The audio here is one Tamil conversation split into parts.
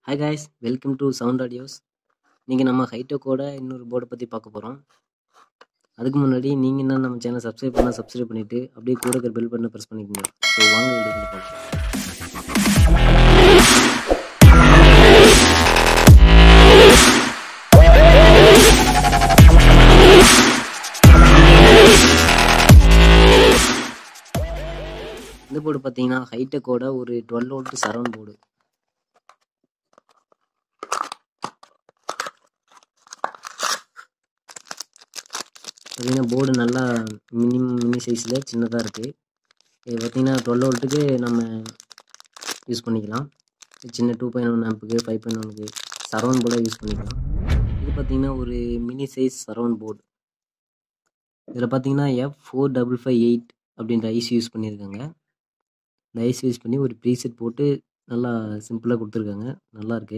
hi guys welcome to sound audios நீங்கள் நம்ம ஹைட்டோக்கோட இன்னொரு போர்டை பற்றி பார்க்க போகிறோம் அதுக்கு முன்னாடி நீங்கள் என்ன நம்ம சேனல் சப்ஸ்கிரைப் பண்ணால் சப்ஸ்கிரைப் பண்ணிவிட்டு அப்படியே கூட இருக்கிற பெல் பட்டனை ப்ரெஸ் பண்ணிக்கோங்க ஸோ வாங்க வீடியோ போகலாம் இந்த போர்டு பார்த்தீங்கன்னா ஹைட்டெக்கோட ஒரு டுவெல் வோல்ட் சரௌண்ட் போர்டு பார்த்தீங்கன்னா போர்டு நல்லா மினிமம் மினி சைஸில் சின்னதாக இருக்குது இது பார்த்தீங்கன்னா டுவெல் வோல்ட்டுக்கு நம்ம யூஸ் பண்ணிக்கலாம் சின்ன டூ பாயிண்ட் ஒன் ஆம்புக்கு ஃபைவ் பாயிண்ட் ஒனுக்கு சரௌண்ட் போர்டாக யூஸ் பண்ணிக்கலாம் இது பார்த்தீங்கன்னா ஒரு மினி சைஸ் சரௌண்ட் போர்டு இதில் பார்த்தீங்கன்னா F four double five eight அப்படின்ற ஐசி யூஸ் பண்ணியிருக்காங்க இந்த ஐசி யூஸ் பண்ணி ஒரு ப்ரீசெட் போட்டு நல்லா சிம்பிளாக கொடுத்துருக்காங்க நல்லா இருக்கு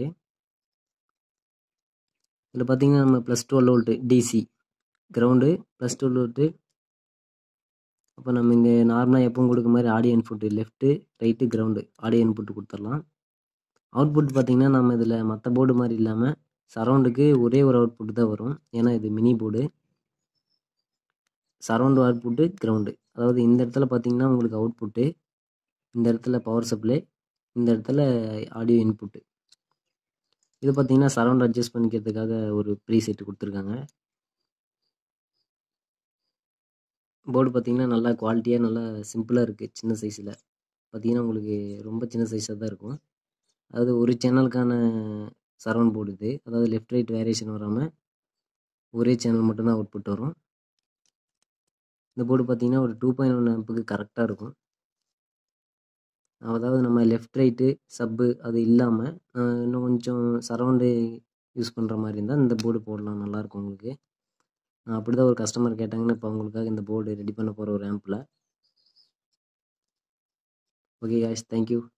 இதில் பார்த்தீங்கன்னா நம்ம plus twelve volt DC ground plus twelve volt அப்போ நம்ம இங்கே நார்மலாக எப்பவும் கொடுக்க மாதிரி audio input left right ground audio input கொடுத்துடலாம் அவுட்புட் பார்த்திங்கன்னா நம்ம இதில் மற்ற போர்டு மாதிரி இல்லாமல் சரௌண்டுக்கு ஒரே ஒரு அவுட்புட் தான் வரும் ஏன்னா இது mini board surround output ground அதாவது இந்த இடத்துல பார்த்தீங்கன்னா உங்களுக்கு அவுட்புட்டு இந்த இடத்துல பவர் சப்ளை இந்த இடத்துல ஆடியோ இன்புட்டு இது பார்த்தீங்கன்னா சரௌண்ட் அட்ஜஸ்ட் பண்ணிக்கிறதுக்காக ஒரு ப்ரீ செட் கொடுத்துருக்காங்க போர்டு பார்த்தீங்கன்னா நல்லா குவாலிட்டியாக நல்லா சிம்பிளாக இருக்குது சின்ன சைஸில் பார்த்தீங்கன்னா உங்களுக்கு ரொம்ப சின்ன சைஸாக தான் இருக்கும் அதாவது ஒரு சேனலுக்கான சரௌண்ட் போர்டு இது அதாவது லெஃப்ட் ரைட் வேரியேஷன் வராமல் ஒரே சேனல் மட்டும்தான் அவுட்புட் வரும் இந்த போர்டு பார்த்தீங்கன்னா ஒரு டூ பாயிண்ட் ஒன் ஆம்புக்கு கரெக்டாக இருக்கும் அதாவது நம்ம லெஃப்ட் ரைட்டு சப்பு அது இல்லாமல் இன்னும் கொஞ்சம் சரௌண்டு யூஸ் பண்ணுற மாதிரி இருந்தால் இந்த போர்டு போடலாம் நல்லாயிருக்கும் உங்களுக்கு அப்படி தான் ஒரு கஸ்டமர் கேட்டாங்கன்னு இப்போ அவங்களுக்காக இந்த போர்டு ரெடி பண்ண போகிற ஒரு ஆம்பில் ஓகே காய்ஸ் தேங்க்யூ